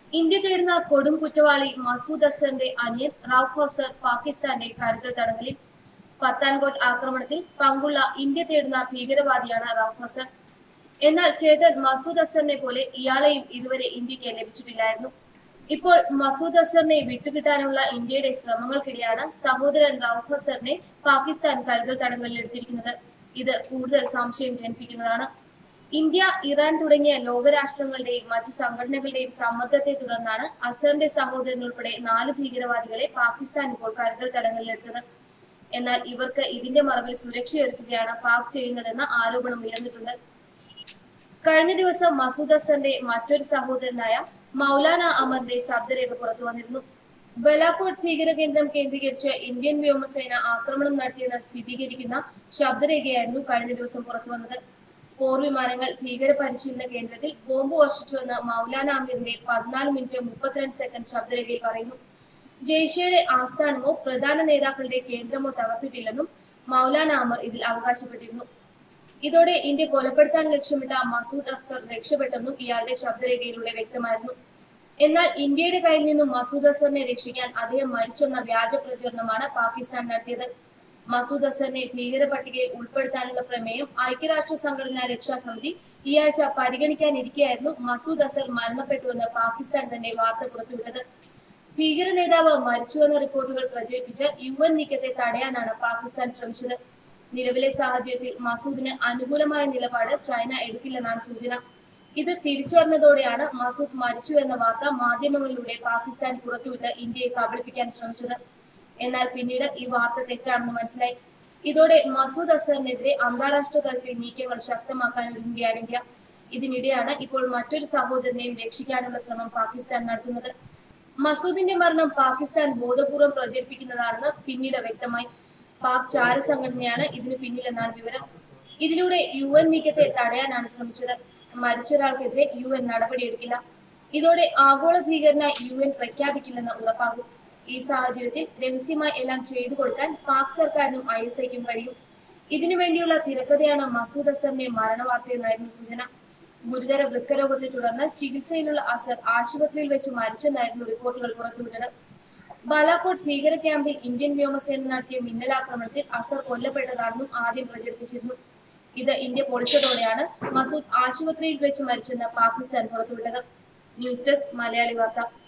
India തേടുന്ന കൊടും കുറ്റവാളി മസൂദ് അസറിന്റെ അനിയൻ റൌഫ് അസർ പാകിസ്ഥാന്റെ കരുതൽ തടങ്കലിൽ പത്താൻകോട്ട് ആക്രമണത്തിൽ പങ്കുള്ള ഇന്ത്യ തേടുന്ന ഭീകരവാദിയാണ് റൌഫ് അസർ എന്നാൽ ചേതൻ മസൂദ് അസറിനെ പോലെ ഇയാളെയും ഇതുവരെ ഇന്ത്യക്ക് ലഭിച്ചിട്ടില്ലായിരുന്നു ഇപ്പോൾ മസൂദ് അസറിനെ വിട്ടുകിട്ടാനുള്ള ഇന്ത്യയുടെ ശ്രമങ്ങൾക്കിടെയാണ് സഹോദരൻ റൌഫ് അസറിനെ പാകിസ്ഥാൻ കരുതൽ തടങ്കലിലെടുത്തിരിക്കുന്നത് ഇത് കൂടുതൽ സംശയം ജനിപ്പിക്കുന്നതാണ് ഇന്ത്യ ഇറാൻ തുടങ്ങിയ ലോകരാഷ്ട്രങ്ങളുടെയും മറ്റു സംഘടനകളുടെയും സമ്മർദ്ദത്തെ തുടർന്നാണ് അസറിന്റെ സഹോദരൻ ഉൾപ്പെടെ നാല് ഭീകരവാദികളെ പാകിസ്ഥാൻ ഇപ്പോൾ കരുതൽ തടങ്കലിലെടുത്തത് എന്നാൽ ഇവർക്ക് ഇതിന്റെ മറവിൽ സുരക്ഷയൊരുക്കുകയാണ് പാക് ചെയ്യുന്നതെന്ന ആരോപണം ഉയർന്നിട്ടുണ്ട് കഴിഞ്ഞ ദിവസം മസൂദ് അസറിന്റെ മറ്റൊരു സഹോദരനായ മൗലാന അമറിന്റെ ശബ്ദരേഖ പുറത്തു വന്നിരുന്നു ബലാക്കോട്ട് ഭീകര കേന്ദ്രം കേന്ദ്രീകരിച്ച് ഇന്ത്യൻ വ്യോമസേന ആക്രമണം നടത്തിയെന്ന് സ്ഥിരീകരിക്കുന്ന ശബ്ദരേഖയായിരുന്നു കഴിഞ്ഞ ദിവസം പുറത്തു വന്നത് പോർ വിമാനങ്ങൾ ഭീകര പരിശീലന കേന്ദ്രത്തിൽ ബോംബ് വർഷിച്ചുവെന്ന് മൗലാന അമീറിന്റെ പതിനാല് മിനിറ്റ് മുപ്പത്തിരണ്ട് സെക്കൻഡ് ശബ്ദരേഖയിൽ പറയുന്നു ജയ്ഷയുടെ ആസ്ഥാനമോ പ്രധാന നേതാക്കളുടെ കേന്ദ്രമോ തകർത്തിട്ടില്ലെന്നും മൗലാന അമർ ഇതിൽ അവകാശപ്പെട്ടിരുന്നു ഇതോടെ ഇന്ത്യ കൊലപ്പെടുത്താൻ ലക്ഷ്യമിട്ട മസൂദ് അസർ രക്ഷപ്പെട്ടെന്നും ഇയാളുടെ ശബ്ദരേഖയിലൂടെ വ്യക്തമായിരുന്നു എന്നാൽ ഇന്ത്യയുടെ കയ്യിൽ നിന്നും മസൂദ് അസറിനെ രക്ഷിക്കാൻ അദ്ദേഹം മരിച്ചെന്ന വ്യാജ പ്രചരണമാണ് പാകിസ്ഥാൻ നടത്തിയത് മസൂദ് അസറിനെ ഭീകര പട്ടികയിൽ ഉൾപ്പെടുത്താനുള്ള പ്രമേയം ഐക്യരാഷ്ട്ര സംഘടനാ രക്ഷാസമിതി ഈ ആഴ്ച പരിഗണിക്കാനിരിക്കെയായിരുന്നു മസൂദ് അസർ മരണപ്പെട്ടുവെന്ന് പാകിസ്ഥാൻ തന്നെ വാർത്ത പുറത്തുവിട്ടത് ഭീകര നേതാവ് മരിച്ചുവെന്ന റിപ്പോർട്ടുകൾ പ്രചരിപ്പിച്ച് യു എൻ നീക്കത്തെ തടയാനാണ് പാകിസ്ഥാൻ ശ്രമിച്ചത് നിലവിലെ സാഹചര്യത്തിൽ മസൂദിന് അനുകൂലമായ നിലപാട് ചൈന എടുക്കില്ലെന്നാണ് സൂചന ഇത് തിരിച്ചറിഞ്ഞതോടെയാണ് മസൂദ് മരിച്ചു എന്ന വാർത്ത മാധ്യമങ്ങളിലൂടെ പാകിസ്ഥാൻ പുറത്തുവിട്ട് ഇന്ത്യയെ കബളിപ്പിക്കാൻ ശ്രമിച്ചത് എന്നാൽ പിന്നീട് ഈ വാർത്ത തെറ്റാണെന്ന് മനസ്സിലായി ഇതോടെ മസൂദ് അസറിനെതിരെ അന്താരാഷ്ട്ര തലത്തിൽ നീക്കങ്ങൾ ശക്തമാക്കാൻ ഒരുങ്ങുകയാണ് ഇന്ത്യ ഇതിനിടെയാണ് ഇപ്പോൾ മറ്റൊരു സഹോദരനെയും രക്ഷിക്കാനുള്ള ശ്രമം പാകിസ്ഥാൻ നടത്തുന്നത് മസൂദിന്റെ മരണം പാകിസ്ഥാൻ ബോധപൂർവം പ്രചരിപ്പിക്കുന്നതാണെന്ന് പിന്നീട് വ്യക്തമായി പാക് ചാര സംഘടനയാണ് ഇതിന് പിന്നിലെന്നാണ് വിവരം ഇതിലൂടെ യു എൻ നീക്കത്തെ തടയാനാണ് ശ്രമിച്ചത് മരിച്ചൊരാൾക്കെതിരെ യു എൻ നടപടിയെടുക്കില്ല ഇതോടെ ആഗോള ഭീകരനായി യു എൻ പ്രഖ്യാപിക്കില്ലെന്ന് ഉറപ്പാകും ഈ സാഹചര്യത്തിൽ രഹസ്യമായി എല്ലാം ചെയ്തു കൊടുക്കാൻ പാക് സർക്കാരിനും ഐ എസ് ഐക്കും കഴിയും ഇതിനു വേണ്ടിയുള്ള തിരക്കഥയാണ് മസൂദ് അസറിന്റെ മരണവാർത്തയെന്നായിരുന്നു സൂചന ഗുരുതര വൃക്കരോഗത്തെ തുടർന്ന് ചികിത്സയിലുള്ള അസർ ആശുപത്രിയിൽ വെച്ച് മരിച്ചെന്നായിരുന്നു റിപ്പോർട്ടുകൾ പുറത്തുവിട്ടത് ബാലാക്കോട്ട് ഭീകര ക്യാമ്പിൽ ഇന്ത്യൻ വ്യോമസേന നടത്തിയ മിന്നലാക്രമണത്തിൽ അസർ കൊല്ലപ്പെട്ടതാണെന്നും ആദ്യം പ്രചരിപ്പിച്ചിരുന്നു ഇത് ഇന്ത്യ പൊളിച്ചതോടെയാണ് മസൂദ് ആശുപത്രിയിൽ വെച്ച് മരിച്ചെന്ന് പാകിസ്ഥാൻ പുറത്തുവിട്ടത് ന്യൂസ് ഡെസ്ക് മലയാളി വാർത്ത